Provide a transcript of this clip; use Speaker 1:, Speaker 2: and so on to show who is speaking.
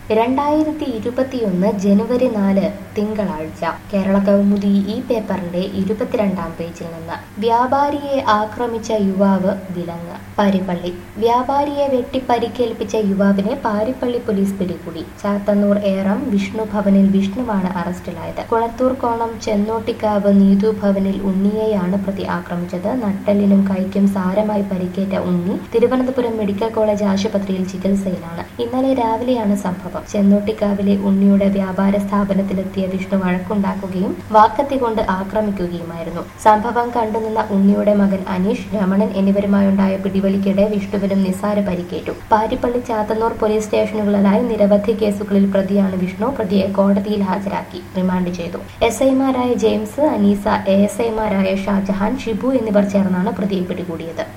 Speaker 1: രണ്ടായിരത്തി ഇരുപത്തിയൊന്ന് ജനുവരി നാല് തിങ്കളാഴ്ച കേരള കൗമുദി ഈ പേപ്പറിന്റെ ഇരുപത്തിരണ്ടാം പേജിൽ നിന്ന് വ്യാപാരിയെ ആക്രമിച്ച യുവാവ് വിലങ്ങ് പാരിപ്പള്ളി വ്യാപാരിയെ വെട്ടി പരിക്കേൽപ്പിച്ച യുവാവിനെ പാരിപ്പള്ളി പോലീസ് പിടികൂടി ചാത്തന്നൂർ ഏറം വിഷ്ണു ഭവനിൽ വിഷ്ണുവാണ് അറസ്റ്റിലായത് കുളത്തൂർ കോണം ചെന്നോട്ടിക്കാവ് നീതു ഭവനിൽ ഉണ്ണിയെയാണ് പ്രതി ആക്രമിച്ചത് നട്ടലിനും കൈക്കും സാരമായി പരിക്കേറ്റ ഉണ്ണി തിരുവനന്തപുരം മെഡിക്കൽ കോളേജ് ആശുപത്രിയിൽ ചികിത്സയിലാണ് ഇന്നലെ രാവിലെയാണ് സംഭവം ചെന്നോട്ടിക്കാവിലെ ഉണ്ണിയുടെ വ്യാപാര സ്ഥാപനത്തിലെത്തിയ വിഷ്ണു വഴക്കുണ്ടാക്കുകയും വാക്കത്തി കൊണ്ട് ആക്രമിക്കുകയുമായിരുന്നു സംഭവം കണ്ടുനിന്ന ഉണ്ണിയുടെ മകൻ അനീഷ് രമണൻ എന്നിവരുമായുണ്ടായ പിടിവലിക്കിടെ വിഷ്ണുവിനും നിസാര പരിക്കേറ്റു പാരിപ്പള്ളി ചാത്തന്നൂർ പോലീസ് സ്റ്റേഷനുകളിലായി നിരവധി കേസുകളിൽ പ്രതിയാണ് വിഷ്ണു പ്രതിയെ കോടതിയിൽ ഹാജരാക്കി റിമാൻഡ് ചെയ്തു എസ് ഐമാരായ ജെയിംസ് അനീസ എ എസ് ഐമാരായ ഷാജഹാൻ ഷിബു എന്നിവർ ചേർന്നാണ് പ്രതിയെ പിടികൂടിയത്